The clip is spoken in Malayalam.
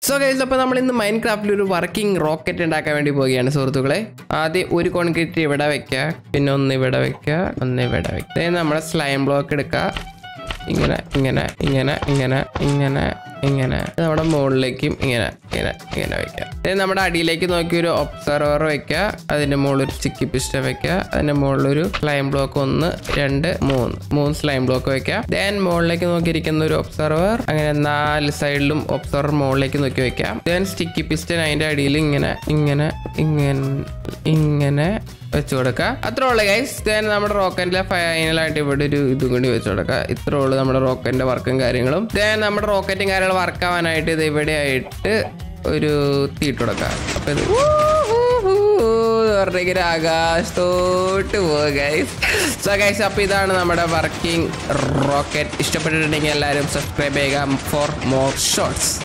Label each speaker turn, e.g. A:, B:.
A: സോ ഗൈസ് അപ്പോൾ നമ്മൾ ഇന്ന് മൈൻഡ് ക്രാഫ്റ്റിൽ ഒരു വർക്കിംഗ് റോക്കറ്റ് ഉണ്ടാക്കാൻ വേണ്ടി പോവുകയാണ് സുഹൃത്തുക്കളെ ആദ്യം ഒരു കോൺക്രീറ്റ് ഇവിടെ വെക്കുക പിന്നെ ഒന്ന് ഇവിടെ വെക്കുക ഒന്ന് ഇവിടെ വെക്കുക then നമ്മുടെ സ്ലൈം ബ്ലോക്ക് എടുക്കുക ഇങ്ങനെ ഇങ്ങനെ ഇങ്ങനെ ഇങ്ങനെ ഇങ്ങനെ ഇങ്ങനെ നമ്മുടെ മുകളിലേക്കും ഇങ്ങനെ ഇങ്ങനെ ഇങ്ങനെ വെക്കുക then നമ്മുടെ അടിയിലേക്ക് നോക്കി ഒരു ഒബ്സർവർ വെക്കുക അതിന്റെ മുകളിൽ ഒരു ചിക്കി പിസ്റ്റം വെക്കുക അതിന്റെ മുകളിൽ ഒരു സ്ലൈം ബ്ലോക്ക് ഒന്ന് രണ്ട് മൂന്ന് മൂന്ന് സ്ലൈം ബ്ലോക്ക് വെക്കുക ദെൻ മുകളിലേക്ക് നോക്കിയിരിക്കുന്ന ഒരു ഒബ്സർവർ അങ്ങനെ നാല് സൈഡിലും ഒബ്സർവർ മുകളിലേക്ക് നോക്കി വെക്കാം ദെൻ സ്റ്റിക്കി പിസ്റ്റൻ അതിന്റെ അടിയിൽ ഇങ്ങനെ ഇങ്ങനെ ഇങ്ങനെ ഇങ്ങനെ വെച്ച് കൊടുക്കുക അത്രേ ഉള്ളു ഗൈസ് ദെൻ നമ്മുടെ റോക്കറ്റിലെ ഫൈനലായിട്ട് ഇവിടെ ഒരു ഇതും കൂടി വെച്ച് കൊടുക്കുക ഇത്രേ ഉള്ളൂ നമ്മുടെ റോക്കറ്റിന്റെ വർക്കും കാര്യങ്ങളും ദെൻ നമ്മുടെ റോക്കറ്റും കാര്യങ്ങളും വർക്ക് ആവാനായിട്ട് ഇത് ഇവിടെ ആയിട്ട് ഒരു തീട്ട് കൊടുക്കുക അപ്പൊ ഇത് പറഞ്ഞെങ്കിൽ ആകാശത്തോട്ട് പോവുക ഗൈസ് സോ ഗൈസ് അപ്പോൾ ഇതാണ് നമ്മുടെ വർക്കിംഗ് റോക്കറ്റ് ഇഷ്ടപ്പെട്ടിട്ടുണ്ടെങ്കിൽ എല്ലാവരും സബ്സ്ക്രൈബ് ചെയ്യുക ഫോർ മോർ ഷോർട്സ്